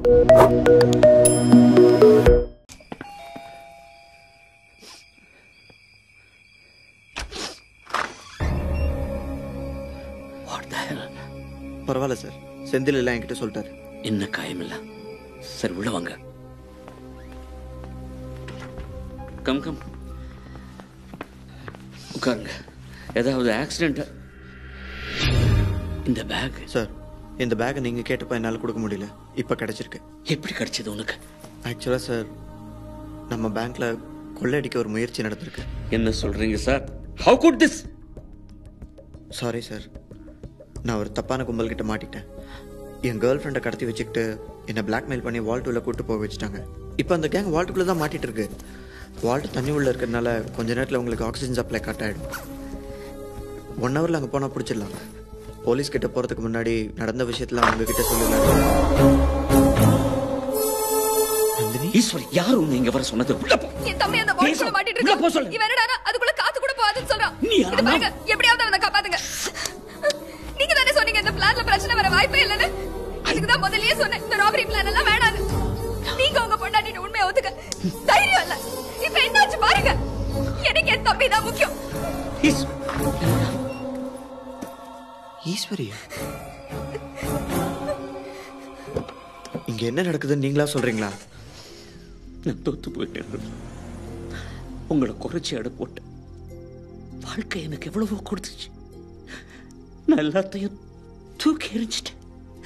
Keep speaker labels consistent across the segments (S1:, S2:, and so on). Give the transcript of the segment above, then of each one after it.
S1: பரவாயில்ல சார் செந்தில் எல்லாம் என்கிட்ட சொல்லிட்டாரு
S2: என்ன காயமில்ல சரி உள்ள வாங்க கம் கம் உட்காருங்க ஏதாவது ஆக்சிடென்ட் இந்த பேக்
S1: சார் இந்த பேக்கை நீங்கள் கேட்டப்ப என்னால் கொடுக்க முடியல இப்போ கிடைச்சிருக்கு
S2: எப்படி கிடைச்சது உனக்கு
S1: ஆக்சுவலாக சார் நம்ம பேங்க்ல கொள்ளையடிக்க ஒரு முயற்சி நடந்திருக்கு
S2: என்ன சொல்றீங்க sir how could this
S1: sorry sir நான் ஒரு தப்பான கும்பல் கிட்ட மாட்டிட்டேன் என் கேர்ள் ஃப்ரெண்டை கடத்தி வச்சுக்கிட்டு என்னை பிளாக்மெயில் பண்ணி வால்ட்டுள்ள கூட்டு போக வச்சுட்டாங்க இப்போ அந்த கேங் வால்ட்டுக்குள்ளே தான் மாட்டிட்டு இருக்கு வால்ட் தண்ணி உள்ள இருக்கிறதுனால கொஞ்ச நேரத்தில் உங்களுக்கு ஆக்சிஜன் சப்ளை கட் ஆகிடும் ஒன் ஹவரில் அங்கே போனால் பிடிச்சிடலாம் போலீஸ் கிட்ட போகிறதுக்கு முன்னாடி நடந்த விஷயத்தில் அவங்க கிட்ட சொல்லலாம்
S2: ஈஸ்வரி யார் உன்னை இங்க வர சொன்னது உள்ள போ
S3: என் தம்பி அந்த பாய்க்குள்ள மாட்டிட்டு
S2: உள்ள போ
S3: இருக்கான்
S2: சொல்லு.
S3: இவன் என்னடா அதுக்குள்ள காத்து கூட போகாதுன்னு சொல்றான்
S2: நீ
S3: இது பாருங்க எப்படியாவது அவனை காப்பாத்துங்க நீங்க தானே சொன்னீங்க இந்த பிளான்ல பிரச்சனை வர வாய்ப்பே இல்லைன்னு அதுக்கு தான் முதல்லயே சொன்னேன் இந்த ராபரி பிளான் எல்லாம் வேணான்னு நீங்க உங்க பொண்டாட்டிட்டு உண்மையை ஒத்துக்க தைரியம் இல்ல இப்ப என்னாச்சு பாருங்க எனக்கு என் தம்பி தான் முக்கியம்
S1: ஈஸ்வரி இங்க என்ன நடக்குதுன்னு நீங்களா சொல்றீங்களா
S2: நான் தோத்து போயிட்டேன் உங்களை குறைச்சி எடை போட்டேன் வாழ்க்கை எனக்கு எவ்வளவோ கொடுத்துச்சு நான் எல்லாத்தையும் தூக்கி எறிஞ்சிட்டேன்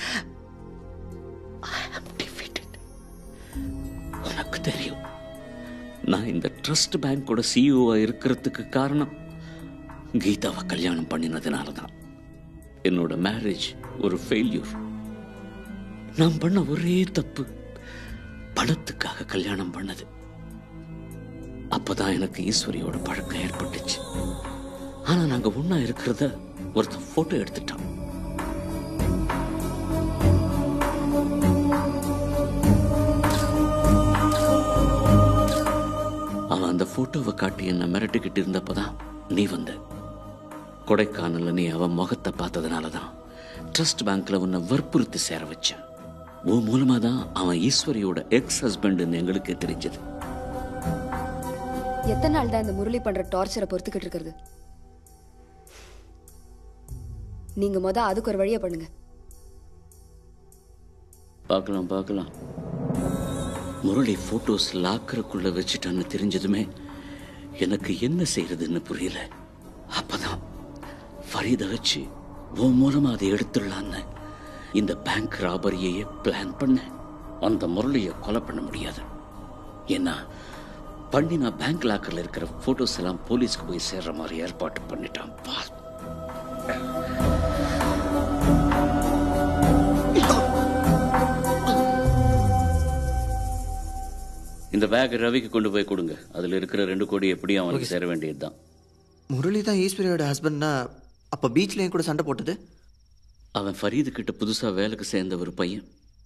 S2: I am defeated. உனக்கு தெரியும் நான் இந்த ட்ரஸ்ட் பேங்கோட சிஇஓவா இருக்கிறதுக்கு காரணம் கீதாவை கல்யாணம் பண்ணினதுனால தான் என்னோட மேரேஜ் ஒரு ஃபெயில்யூர் நான் பண்ண ஒரே தப்பு பணத்துக்காக கல்யாணம் பண்ணது அப்பதான் எனக்கு ஈஸ்வரியோட பழக்கம் ஏற்பட்டுச்சு ஆனா நாங்க ஒண்ணா இருக்கிறத ஒருத்தன் போட்டோ எடுத்துட்டான் அவன் அந்த போட்டோவை காட்டி என்ன மிரட்டிக்கிட்டு இருந்தப்பதான் நீ வந்த கொடைக்கானல்ல நீ அவன் முகத்தை பார்த்ததுனால தான் ட்ரஸ்ட் பேங்க்ல உன்னை வற்புறுத்தி சேர வச்சேன் உன் மூலமா தான் அவன் ஈஸ்வரியோட எக்ஸ் ஹஸ்பண்ட்னு எங்களுக்கே தெரிஞ்சது
S4: எத்தனை நாள் தான் இந்த முரளி பண்ற டார்ச்சரை பொறுத்துக்கிட்டு இருக்கிறது நீங்க முத அதுக்கு ஒரு வழியை பண்ணுங்க
S2: பார்க்கலாம் பார்க்கலாம் முரளி போட்டோஸ் லாக்கருக்குள்ள வச்சுட்டான்னு தெரிஞ்சதுமே எனக்கு என்ன செய்யறதுன்னு புரியல அப்பதான் ஃபரீதை வச்சு உன் மூலமா அதை எடுத்துடலான்னு இந்த பேங்க் ராபரியையே பிளான் பண்ண அந்த முரளியை கொலை பண்ண முடியாது ஏன்னா பண்ணி நான் பேங்க் லாக்கர்ல இருக்கிற போட்டோஸ் எல்லாம் போலீஸ்க்கு போய் சேர்ற மாதிரி ஏற்பாடு பண்ணிட்டான் பா இந்த பேக் ரவிக்கு கொண்டு போய் கொடுங்க அதுல இருக்கிற ரெண்டு கோடி எப்படியும் அவனுக்கு சேர வேண்டியதுதான்
S1: முரளி தான் ஈஸ்வரியோட ஹஸ்பண்ட்னா அப்ப பீச்ல என் கூட சண்டை போட்டது
S2: அவன் ஃபரீது கிட்ட புதுசா வேலைக்கு சேர்ந்த ஒரு பையன்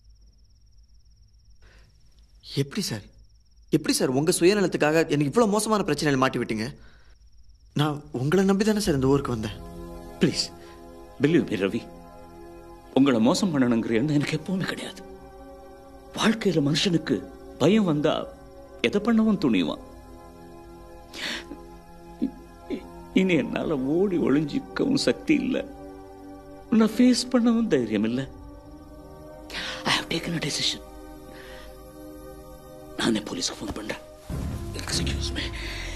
S1: எப்படி சார் எப்படி சார் உங்க சுயநலத்துக்காக எனக்கு இவ்வளவு மோசமான பிரச்சனையில் மாட்டி விட்டீங்க நான் உங்களை நம்பி தானே சார் இந்த ஊருக்கு வந்தேன்
S2: ப்ளீஸ் பிலீவ் மீ ரவி உங்களை மோசம் பண்ணணுங்கிற எண்ணம் எனக்கு எப்பவுமே கிடையாது வாழ்க்கையில மனுஷனுக்கு பயம் வந்தா எதை பண்ணவும் துணிவான் இ- இ- இனி என்னால ஓடி ஒளிஞ்சிக்கவும் சக்தி இல்லை உன்னை ஃபேஸ் பண்ணவும் தைரியம் இல்லை I have taken a decision நானே போலீஸ்க்கு ஃபோன் பண்றேன் எக்ஸ்கியூஸ் மீ